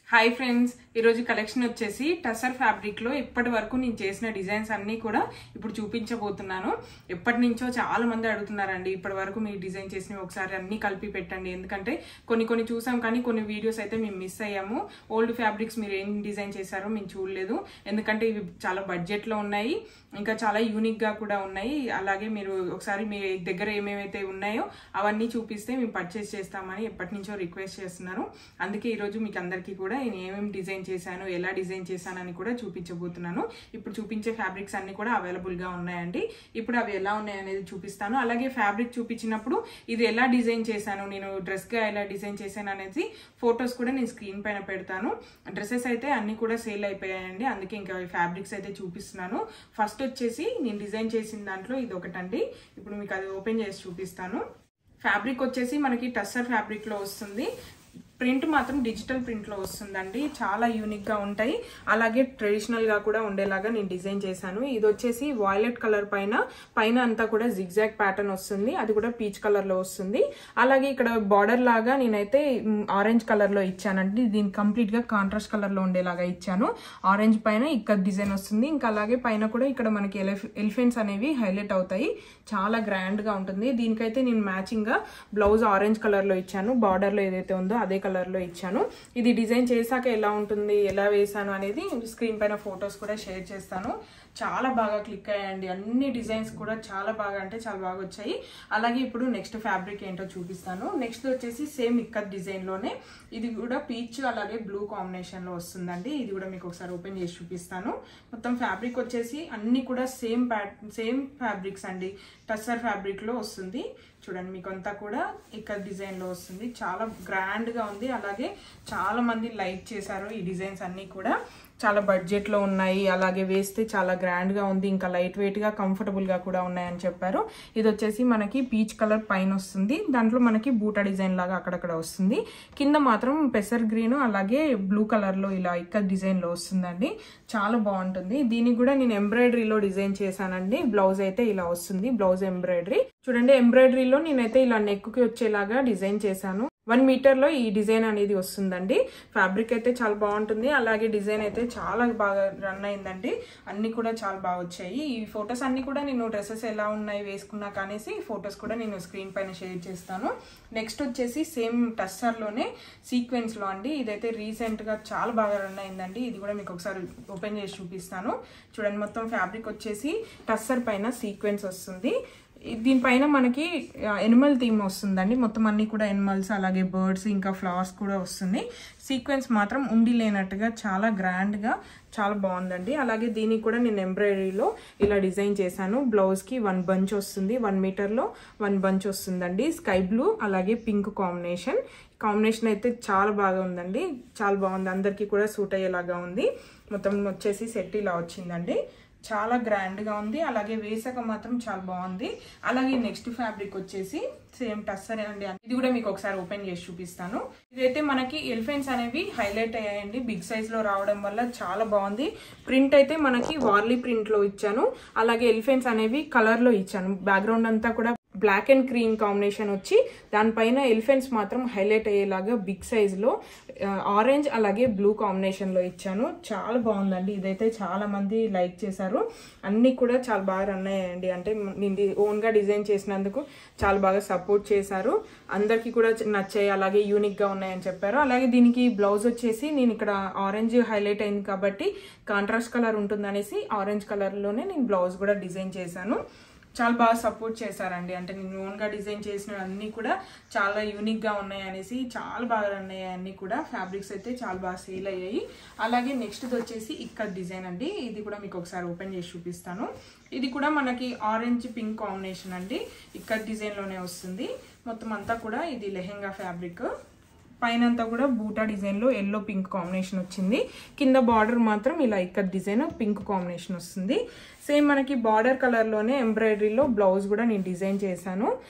hi friends ఈరోజు collection వచ్చేసి tussar fabric లో ఇప్పటి వరకు నేను చేసిన డిజైన్స్ అన్ని కూడా ఇప్పుడు చూపించబోతున్నాను ఎప్పటి నుంచో చాలా మంది అడుగుతున్నారండి ఇప్పటి వరకు మీరు డిజైన్ చేసినవి ఒకసారి అన్ని కలిపి పెట్టండి ఎందుకంటే కొన్ని కొన్ని చూసాం కానీ కొన్ని వీడియోస్ అయితే మేము మిస్ అయ్యాము ఓల్డ్ ఫ్యాబ్రిక్స్ మీరు ఏం డిజైన్ చేశారో మేము చూడలేదు ఎందుకంటే ఇవి చాలా బడ్జెట్ లో ఉన్నాయి ఇంకా చాలా యూనిక్ గా కూడా ఉన్నాయి అలాగే మీరు ఒకసారి మీ దగ్గర ఏమేమైతే ఉన్నాయో అవన్నీ చూపిస్తే మేము పర్చేస్ చేస్తామని ఎప్పటి నుంచో రిక్వెస్ట్ చేస్తున్నారు అందుకే ఈరోజు మీకు అందరికీ కూడా నేను ఏమేమి డిజైన్ చేశాను ఎలా డిజైన్ చేశానని కూడా చూపించబోతున్నాను ఇప్పుడు చూపించే ఫ్యాబ్రిక్స్ అన్ని కూడా అవైలబుల్ గా ఉన్నాయండి ఇప్పుడు అవి ఎలా ఉన్నాయి అనేది చూపిస్తాను అలాగే ఫ్యాబ్రిక్ చూపించినప్పుడు ఇది ఎలా డిజైన్ చేశాను నేను డ్రెస్ గా ఎలా డిజైన్ చేశాను అనేది ఫొటోస్ కూడా నేను స్క్రీన్ పైన పెడతాను డ్రెస్సెస్ అయితే అన్ని కూడా సేల్ అయిపోయాయండి అందుకే ఇంకా ఫ్యాబ్రిక్స్ అయితే చూపిస్తున్నాను ఫస్ట్ వచ్చేసి నేను డిజైన్ చేసిన దాంట్లో ఇది ఒకటండి ఇప్పుడు మీకు అది ఓపెన్ చేసి చూపిస్తాను ఫ్యాబ్రిక్ వచ్చేసి మనకి టస్సర్ ఫ్యాబ్రిక్ లో వస్తుంది ప్రింట్ మాత్రం డిజిటల్ ప్రింట్ లో వస్తుందండి చాలా యూనిక్ గా ఉంటాయి అలాగే ట్రెడిషనల్ గా కూడా ఉండేలాగా నేను డిజైన్ చేశాను ఇది వచ్చేసి వాయిలెట్ కలర్ పైన పైన అంతా కూడా జిగ్జాగ్ ప్యాటర్న్ వస్తుంది అది కూడా పీచ్ కలర్ లో వస్తుంది అలాగే ఇక్కడ బార్డర్ లాగా నేనైతే ఆరెంజ్ కలర్ లో ఇచ్చానండి దీన్ని కంప్లీట్ గా కాంట్రాస్ట్ కలర్ లో ఉండేలాగా ఇచ్చాను ఆరెంజ్ పైన ఇక్కడ డిజైన్ వస్తుంది ఇంకా అలాగే పైన కూడా ఇక్కడ మనకి ఎలిఫెంట్స్ అనేవి హైలైట్ అవుతాయి చాలా గ్రాండ్ గా ఉంటుంది దీనికైతే నేను మ్యాచింగ్ గా బ్లౌజ్ ఆరెంజ్ కలర్ లో ఇచ్చాను బార్డర్ లో ఏదైతే ఉందో అదే కలర్ లో ఇచ్చాను ఇది డిజైన్ చేశాక ఎలా ఉంటుంది ఎలా వేసాను అనేది స్క్రీన్ పైన ఫొటోస్ కూడా షేర్ చేస్తాను చాలా బాగా క్లిక్ అయ్యాయండి అన్ని డిజైన్స్ కూడా చాలా బాగా అంటే చాలా బాగా వచ్చాయి అలాగే ఇప్పుడు నెక్స్ట్ ఫ్యాబ్రిక్ ఏంటో చూపిస్తాను నెక్స్ట్ వచ్చేసి సేమ్ ఇక్కత్ డిజైన్ లోనే ఇది కూడా పీచ్ అలాగే బ్లూ కాంబినేషన్ లో వస్తుందండి ఇది కూడా మీకు ఒకసారి ఓపెన్ చేసి చూపిస్తాను మొత్తం ఫ్యాబ్రిక్ వచ్చేసి అన్ని కూడా సేమ్ ప్యాట్ సేమ్ ఫ్యాబ్రిక్స్ అండి టస్సర్ ఫ్యాబ్రిక్ లో వస్తుంది చూడండి మీకు అంతా కూడా ఇక్కడ డిజైన్ లో వస్తుంది చాలా గ్రాండ్ గా ఉంది అలాగే చాలా మంది లైక్ చేశారు ఈ డిజైన్స్ అన్ని కూడా చాలా బడ్జెట్ లో ఉన్నాయి అలాగే వేస్తే చాలా గ్రాండ్ గా ఉంది ఇంకా లైట్ వెయిట్ గా కంఫర్టబుల్ గా కూడా ఉన్నాయని చెప్పారు ఇది వచ్చేసి మనకి పీచ్ కలర్ పైన వస్తుంది దాంట్లో మనకి బూటా డిజైన్ లాగా అక్కడక్కడ వస్తుంది కింద మాత్రం పెసర్ గ్రీన్ అలాగే బ్లూ కలర్ లో ఇలా ఇక్కడ డిజైన్ లో వస్తుందండి చాలా బాగుంటుంది దీనికి కూడా నేను ఎంబ్రాయిడరీలో డిజైన్ చేశానండి బ్లౌజ్ అయితే ఇలా వస్తుంది బ్లౌజ్ ఎంబ్రాయిడరీ చూడండి ఎంబ్రాయిడరీలో నేనైతే ఇలా నెక్కి వచ్చేలాగా డిజైన్ చేశాను వన్ మీటర్ లో ఈ డిజైన్ అనేది వస్తుందండి ఫ్యాబ్రిక్ అయితే చాలా బాగుంటుంది అలాగే డిజైన్ అయితే చాలా బాగా రన్ అయిందండి అన్ని కూడా చాలా బాగా వచ్చాయి ఈ ఫొటోస్ అన్ని కూడా నేను డ్రెస్సెస్ ఎలా ఉన్నాయి వేసుకున్నా కానేసి ఫొటోస్ కూడా నేను స్క్రీన్ పైన షేర్ చేస్తాను నెక్స్ట్ వచ్చేసి సేమ్ టస్సర్ లోనే సీక్వెన్స్ లో అండి ఇదైతే రీసెంట్ గా చాలా బాగా రన్ అయిందండి ఇది కూడా మీకు ఒకసారి ఓపెన్ చేసి చూపిస్తాను చూడండి మొత్తం ఫ్యాబ్రిక్ వచ్చేసి టస్సర్ పైన సీక్వెన్స్ వస్తుంది దీనిపైన మనకి ఎనిమల్ థీమ్ వస్తుందండి మొత్తం అన్ని కూడా ఎనిమల్స్ అలాగే బర్డ్స్ ఇంకా ఫ్లవర్స్ కూడా వస్తుంది సీక్వెన్స్ మాత్రం ఉండి లేనట్టుగా చాలా గ్రాండ్గా చాలా బాగుందండి అలాగే దీనికి కూడా నేను ఎంబ్రాయిడరీలో ఇలా డిజైన్ చేశాను బ్లౌజ్కి వన్ బంచ్ వస్తుంది వన్ మీటర్లో వన్ బంచ్ వస్తుందండి స్కై బ్లూ అలాగే పింక్ కాంబినేషన్ కాంబినేషన్ అయితే చాలా బాగా ఉందండి చాలా బాగుంది అందరికీ కూడా సూట్ అయ్యేలాగా ఉంది మొత్తం వచ్చేసి సెట్ ఇలా వచ్చిందండి చాలా గ్రాండ్గా ఉంది అలాగే వేసాక మాత్రం చాలా బాగుంది అలాగే నెక్స్ట్ ఫ్యాబ్రిక్ వచ్చేసి సేమ్ టస్సర్ అండి ఇది కూడా మీకు ఒకసారి ఓపెన్ చేసి చూపిస్తాను ఇదైతే మనకి ఎలిఫెంట్స్ అనేవి హైలైట్ అయ్యాయండి బిగ్ సైజ్ లో రావడం వల్ల చాలా బాగుంది ప్రింట్ అయితే మనకి వార్లీ ప్రింట్ లో ఇచ్చాను అలాగే ఎలిఫెంట్స్ అనేవి కలర్ లో ఇచ్చాను బ్యాక్గ్రౌండ్ అంతా కూడా బ్లాక్ అండ్ క్రీమ్ కాంబినేషన్ వచ్చి దానిపైన ఎలిఫెంట్స్ మాత్రం హైలైట్ అయ్యేలాగా బిగ్ సైజ్లో ఆరెంజ్ అలాగే బ్లూ కాంబినేషన్లో ఇచ్చాను చాలా బాగుందండి ఇదైతే చాలా మంది లైక్ చేశారు అన్నీ కూడా చాలా బాగా రన్ అయ్యాయండి అంటే నేను ఓన్గా డిజైన్ చేసినందుకు చాలా బాగా సపోర్ట్ చేశారు అందరికీ కూడా నచ్చాయి అలాగే యూనిక్గా ఉన్నాయని చెప్పారు అలాగే దీనికి బ్లౌజ్ వచ్చేసి నేను ఇక్కడ ఆరెంజ్ హైలైట్ అయింది కాబట్టి కాంట్రాస్ట్ కలర్ ఉంటుందనేసి ఆరెంజ్ కలర్లోనే నేను బ్లౌజ్ కూడా డిజైన్ చేశాను చాలా బాగా సపోర్ట్ చేశారండి అంటే నేను ఓన్గా డిజైన్ చేసిన అన్నీ కూడా చాలా యూనిక్గా ఉన్నాయి అనేసి చాలా బాగా రన్ అయ్యాయి అన్నీ కూడా ఫ్యాబ్రిక్స్ అయితే చాలా బాగా సేల్ అయ్యాయి అలాగే నెక్స్ట్ వచ్చేసి ఇక్కడ డిజైన్ అండి ఇది కూడా మీకు ఒకసారి ఓపెన్ చేసి చూపిస్తాను ఇది కూడా మనకి ఆరెంజ్ పింక్ కాంబినేషన్ అండి ఇక్కడ డిజైన్లోనే వస్తుంది మొత్తం అంతా కూడా ఇది లెహెంగా ఫ్యాబ్రిక్ పైన అంతా కూడా బూటా డిజైన్లో ఎల్లో పింక్ కాంబినేషన్ వచ్చింది కింద బార్డర్ మాత్రం ఇలా ఇక్కడ డిజైన్ పింక్ కాంబినేషన్ వస్తుంది సేమ్ మనకి బార్డర్ కలర్లోనే ఎంబ్రాయిడరీలో బ్లౌజ్ కూడా నేను డిజైన్ చేశాను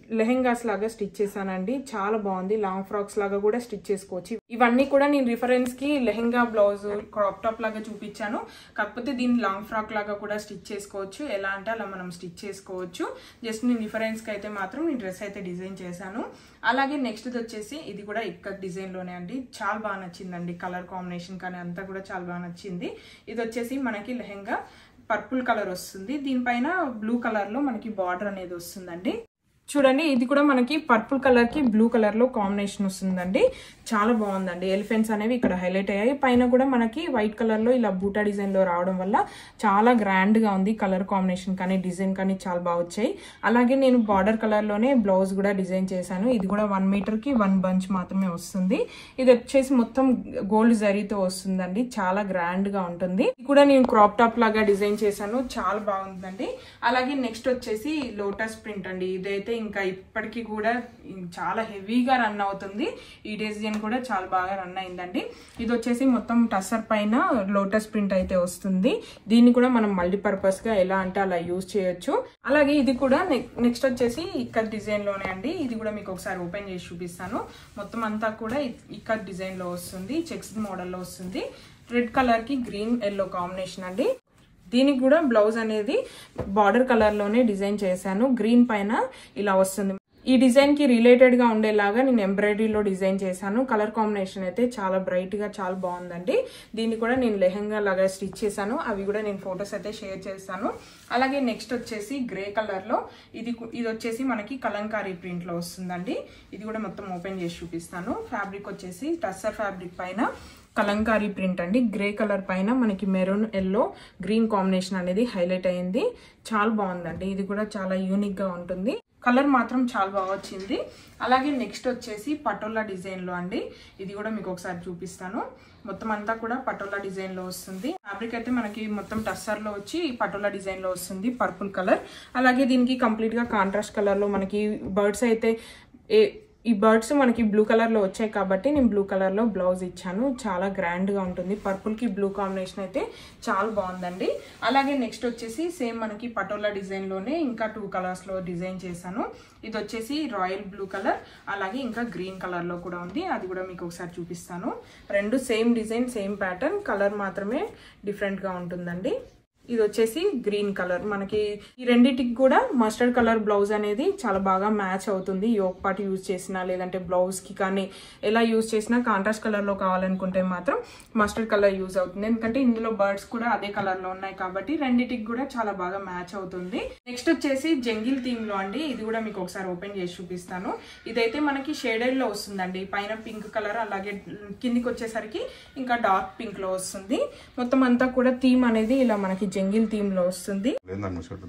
లెహెంగాస్ లాగా స్టిచ్ చేశానండి చాలా బాగుంది లాంగ్ ఫ్రాక్స్ లాగా కూడా స్టిచ్ చేసుకోవచ్చు ఇవన్నీ కూడా నేను రిఫరెన్స్ కి లెహెంగా బ్లౌజ్ క్రాప్ టాప్ లాగా చూపించాను కాకపోతే దీన్ని లాంగ్ ఫ్రాక్ లాగా కూడా స్టిచ్ చేసుకోవచ్చు ఎలా అంటే అలా మనం స్టిచ్ చేసుకోవచ్చు జస్ట్ నేను రిఫరెన్స్ కి అయితే మాత్రం నేను డ్రెస్ అయితే డిజైన్ చేశాను అలాగే నెక్స్ట్ వచ్చేసి ఇది కూడా ఇక్కత్ డిజైన్ లోనే అండి చాలా బాగా నచ్చిందండి కలర్ కాంబినేషన్ కానీ అంతా కూడా చాలా బాగా నచ్చింది ఇది వచ్చేసి మనకి లెహెంగా పర్పుల్ కలర్ వస్తుంది దీనిపైన బ్లూ కలర్ లో మనకి బార్డర్ అనేది వస్తుందండి చూడండి ఇది కూడా మనకి పర్పుల్ కలర్ కి బ్లూ కలర్ లో కాంబినేషన్ వస్తుందండి చాలా బాగుందండి ఎలిఫెంట్స్ అనేవి ఇక్కడ హైలైట్ అయ్యాయి పైన కూడా మనకి వైట్ కలర్ లో ఇలా బూటా డిజైన్ లో రావడం వల్ల చాలా గ్రాండ్ గా ఉంది కలర్ కాంబినేషన్ కానీ డిజైన్ కానీ చాలా బాగా వచ్చాయి అలాగే నేను బార్డర్ కలర్ లోనే బ్లౌజ్ కూడా డిజైన్ చేశాను ఇది కూడా వన్ మీటర్ కి వన్ బంచ్ మాత్రమే వస్తుంది ఇది వచ్చేసి మొత్తం గోల్డ్ జరీతో వస్తుందండి చాలా గ్రాండ్ గా ఉంటుంది ఇది కూడా నేను క్రాప్ టాప్ లాగా డిజైన్ చేశాను చాలా బాగుందండి అలాగే నెక్స్ట్ వచ్చేసి లోటస్ ప్రింట్ అండి ఇదైతే ఇంకా ఇప్పటికీ కూడా చాలా హెవీగా రన్ అవుతుంది ఈ డిజైన్ కూడా చాలా బాగా రన్ అయిందండి ఇది వచ్చేసి మొత్తం టసర్ పైన లోటస్ ప్రింట్ అయితే వస్తుంది దీన్ని కూడా మనం మల్టీపర్పస్ గా ఎలా అంటే అలా యూజ్ చేయొచ్చు అలాగే ఇది కూడా నెక్స్ట్ వచ్చేసి ఇక్కడ డిజైన్ లోనే అండి ఇది కూడా మీకు ఒకసారి ఓపెన్ చేసి చూపిస్తాను మొత్తం అంతా కూడా ఇక్కడ డిజైన్ లో వస్తుంది చెక్స్ మోడల్ లో వస్తుంది రెడ్ కలర్ కి గ్రీన్ ఎల్లో కాంబినేషన్ అండి దీనికి కూడా బ్లౌజ్ అనేది బార్డర్ కలర్ లోనే డిజైన్ చేశాను గ్రీన్ పైన ఇలా వస్తుంది ఈ డిజైన్ కి రిలేటెడ్ గా ఉండేలాగా నేను ఎంబ్రాయిడరీలో డిజైన్ చేశాను కలర్ కాంబినేషన్ అయితే చాలా బ్రైట్ గా చాలా బాగుందండి దీన్ని కూడా నేను లెహంగా లాగా స్టిచ్ చేశాను అవి కూడా నేను ఫొటోస్ అయితే షేర్ చేస్తాను అలాగే నెక్స్ట్ వచ్చేసి గ్రే కలర్ లో ఇది కు- ఇది వచ్చేసి మనకి కలంకారీ ప్రింట్ లో వస్తుందండి ఇది కూడా మొత్తం ఓపెన్ చేసి చూపిస్తాను ఫ్యాబ్రిక్ వచ్చేసి టస్సర్ ఫ్యాబ్రిక్ పైన కలంకారీ ప్రింట్ అండి గ్రే కలర్ పైన మనకి మెరూన్ ఎల్లో గ్రీన్ కాంబినేషన్ అనేది హైలైట్ అయింది చాలా బాగుందండి ఇది కూడా చాలా యూనిక్ గా ఉంటుంది కలర్ మాత్రం చాలా బాగా వచ్చింది అలాగే నెక్స్ట్ వచ్చేసి పటోలా డిజైన్ లో అండి ఇది కూడా మీకు ఒకసారి చూపిస్తాను మొత్తం అంతా కూడా పటోలా డిజైన్ లో వస్తుంది ఫ్యాబ్రిక్ అయితే మనకి మొత్తం టస్సర్ లో వచ్చి పటోలా డిజైన్ లో వస్తుంది పర్పుల్ కలర్ అలాగే దీనికి కంప్లీట్ గా కాంట్రాస్ట్ కలర్ లో మనకి బర్డ్స్ అయితే ఏ ఈ బర్డ్స్ మనకి బ్లూ కలర్ లో వచ్చాయి కాబట్టి నేను బ్లూ కలర్ లో బ్లౌజ్ ఇచ్చాను చాలా గ్రాండ్ గా ఉంటుంది పర్పుల్ కి బ్లూ కాంబినేషన్ అయితే చాలా బాగుందండి అలాగే నెక్స్ట్ వచ్చేసి సేమ్ మనకి పటోలా డిజైన్ లోనే ఇంకా టూ కలర్స్ లో డిజైన్ చేశాను ఇది వచ్చేసి రాయల్ బ్లూ కలర్ అలాగే ఇంకా గ్రీన్ కలర్ లో కూడా ఉంది అది కూడా మీకు ఒకసారి చూపిస్తాను రెండు same design same pattern colour మాత్రమే డిఫరెంట్ గా ఉంటుందండి ఇది వచ్చేసి గ్రీన్ కలర్ మనకి ఈ రెండిటికి కూడా మస్టర్డ్ కలర్ బ్లౌజ్ అనేది చాలా బాగా మ్యాచ్ అవుతుంది యోగ్ పార్ట్ యూజ్ చేసినా లేదంటే బ్లౌజ్ కి కానీ ఎలా యూజ్ చేసినా కాంట్రాస్ట్ కలర్ లో కావాలనుకుంటే మాత్రం మస్టర్డ్ కలర్ యూజ్ అవుతుంది ఎందుకంటే ఇందులో బర్డ్స్ కూడా అదే కలర్ లో ఉన్నాయి కాబట్టి రెండిటికి కూడా చాలా బాగా మ్యాచ్ అవుతుంది నెక్స్ట్ వచ్చేసి జంగిల్ థీమ్ లో అండి ఇది కూడా మీకు ఒకసారి ఓపెన్ చేసి చూపిస్తాను ఇదైతే మనకి షేడెడ్ లో వస్తుందండి పైన పింక్ కలర్ అలాగే కిందికి వచ్చేసరికి ఇంకా డార్క్ పింక్ లో వస్తుంది మొత్తం అంతా కూడా థీమ్ అనేది ఇలా మనకి జంగిల్ థీమ్ లో వస్తుంది లేదన్న షర్ట్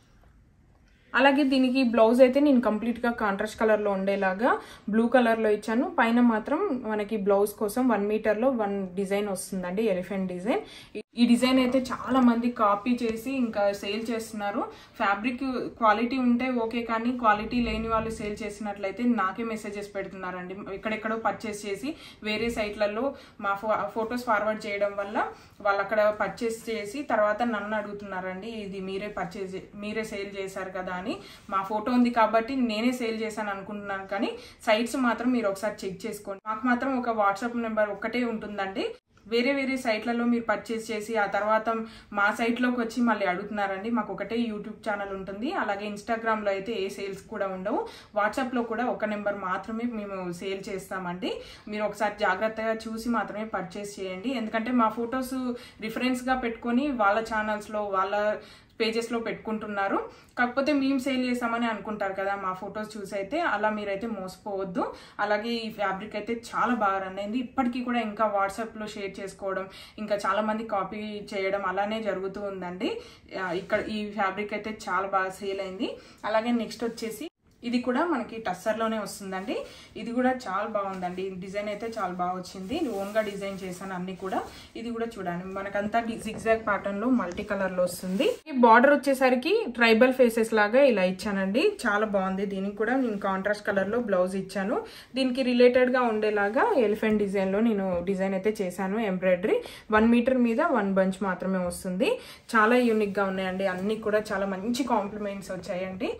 అలాగే దీనికి బ్లౌజ్ అయితే నేను కంప్లీట్ గా కాంట్రాస్ట్ కలర్ లో ఉండేలాగా బ్లూ కలర్ లో ఇచ్చాను పైన మాత్రం మనకి బ్లౌజ్ కోసం వన్ మీటర్ లో వన్ డిజైన్ వస్తుందండి ఎలిఫెంట్ డిజైన్ ఈ డిజైన్ అయితే చాలా మంది కాపీ చేసి ఇంకా సేల్ చేస్తున్నారు ఫ్యాబ్రిక్ క్వాలిటీ ఉంటే ఓకే కానీ క్వాలిటీ లేని వాళ్ళు సేల్ చేసినట్లయితే నాకే మెసేజెస్ పెడుతున్నారండి ఎక్కడెక్కడో పర్చేస్ చేసి వేరే సైట్లలో మా ఫొటోస్ ఫార్వర్డ్ చేయడం వల్ల వాళ్ళు అక్కడ పర్చేస్ చేసి తర్వాత నన్ను అడుగుతున్నారండి ఇది మీరే పర్చేస్ మీరే సేల్ చేశారు కదా అని మా ఫోటో ఉంది కాబట్టి నేనే సేల్ చేశాను అనుకుంటున్నాను కానీ సైట్స్ మాత్రం మీరు ఒకసారి చెక్ చేసుకోండి మాకు మాత్రం ఒక వాట్సాప్ నెంబర్ ఒక్కటే ఉంటుందండి వేరే వేరే సైట్లలో మీరు పర్చేస్ చేసి ఆ తర్వాత మా సైట్లోకి వచ్చి మళ్ళీ అడుగుతున్నారండి మాకు ఒకటే యూట్యూబ్ ఛానల్ ఉంటుంది అలాగే ఇన్స్టాగ్రామ్లో అయితే ఏ సేల్స్ కూడా ఉండవు వాట్సాప్లో కూడా ఒక నెంబర్ మాత్రమే మేము సేల్ చేస్తామండి మీరు ఒకసారి జాగ్రత్తగా చూసి మాత్రమే పర్చేస్ చేయండి ఎందుకంటే మా ఫొటోస్ రిఫరెన్స్గా పెట్టుకొని వాళ్ళ ఛానల్స్లో వాళ్ళ పేజెస్లో పెట్టుకుంటున్నారు కాకపోతే మేము సేల్ చేస్తామని అనుకుంటారు కదా మా ఫొటోస్ చూసి అయితే అలా మీరైతే మోసపోవద్దు అలాగే ఈ ఫ్యాబ్రిక్ అయితే చాలా బాగా రన్ అయింది ఇప్పటికీ కూడా ఇంకా వాట్సాప్లో షేర్ చేసుకోవడం ఇంకా చాలా మంది కాపీ చేయడం అలానే జరుగుతూ ఉందండి ఆ, ఇక్కడ ఈ ఫ్యాబ్రిక్ అయితే చాలా బాగా సేల్ అయింది అలాగే నెక్స్ట్ వచ్చేసి ఇది కూడా మనకి టస్సర్లోనే వస్తుందండి ఇది కూడా చాలా బాగుందండి డిజైన్ అయితే చాలా బాగా వచ్చింది ఓన్గా డిజైన్ చేశాను అన్ని కూడా ఇది కూడా చూడండి మనకంతా జిగ్జాగ్ ప్యాటర్న్ లో మల్టీ కలర్ లో వస్తుంది ఈ బార్డర్ వచ్చేసరికి ట్రైబల్ ఫేసెస్ లాగా ఇలా ఇచ్చానండి చాలా బాగుంది దీనికి కూడా నేను కాంట్రాస్ట్ కలర్ లో బ్లౌజ్ ఇచ్చాను దీనికి రిలేటెడ్ గా ఉండేలాగా ఎలిఫెంట్ డిజైన్ లో నేను డిజైన్ అయితే చేశాను ఎంబ్రాయిడరీ వన్ మీటర్ మీద వన్ బంచ్ మాత్రమే వస్తుంది చాలా యూనిక్ గా ఉన్నాయండి అన్ని కూడా చాలా మంచి కాంప్లిమెంట్స్ వచ్చాయండి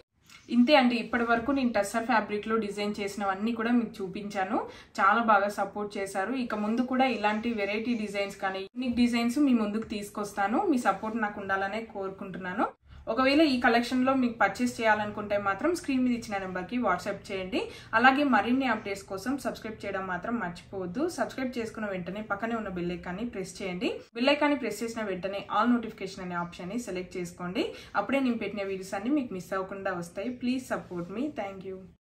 ఇంతే అండి ఇప్పటి వరకు నేను టస్సర్ ఫ్యాబ్రిక్ లో డిజైన్ చేసినవన్నీ కూడా మీకు చూపించాను చాలా బాగా సపోర్ట్ చేశారు ఇక ముందు కూడా ఇలాంటి వెరైటీ డిజైన్స్ కానీ యూనిక్ డిజైన్స్ మీ ముందుకు తీసుకొస్తాను మీ సపోర్ట్ నాకు ఉండాలనే కోరుకుంటున్నాను ఒకవేళ ఈ కలెక్షన్ లో మీకు పర్చేస్ చేయాలనుకుంటే మాత్రం స్క్రీన్ మీద ఇచ్చిన నెంబర్కి వాట్సాప్ చేయండి అలాగే మరిన్ని అప్డేట్స్ కోసం సబ్స్క్రైబ్ చేయడం మాత్రం మర్చిపోవద్దు సబ్స్క్రైబ్ చేసుకున్న వెంటనే పక్కనే ఉన్న బెల్ ఐకాన్ని ప్రెస్ చేయండి బెల్ ఐకాన్ని ప్రెస్ చేసిన వెంటనే ఆల్ నోటిఫికేషన్ అనే ఆప్షన్ని సెలెక్ట్ చేసుకోండి అప్పుడే నేను పెట్టిన వీడియోస్ అన్ని మీకు మిస్ అవ్వకుండా వస్తాయి ప్లీజ్ సపోర్ట్ మీ థ్యాంక్ యూ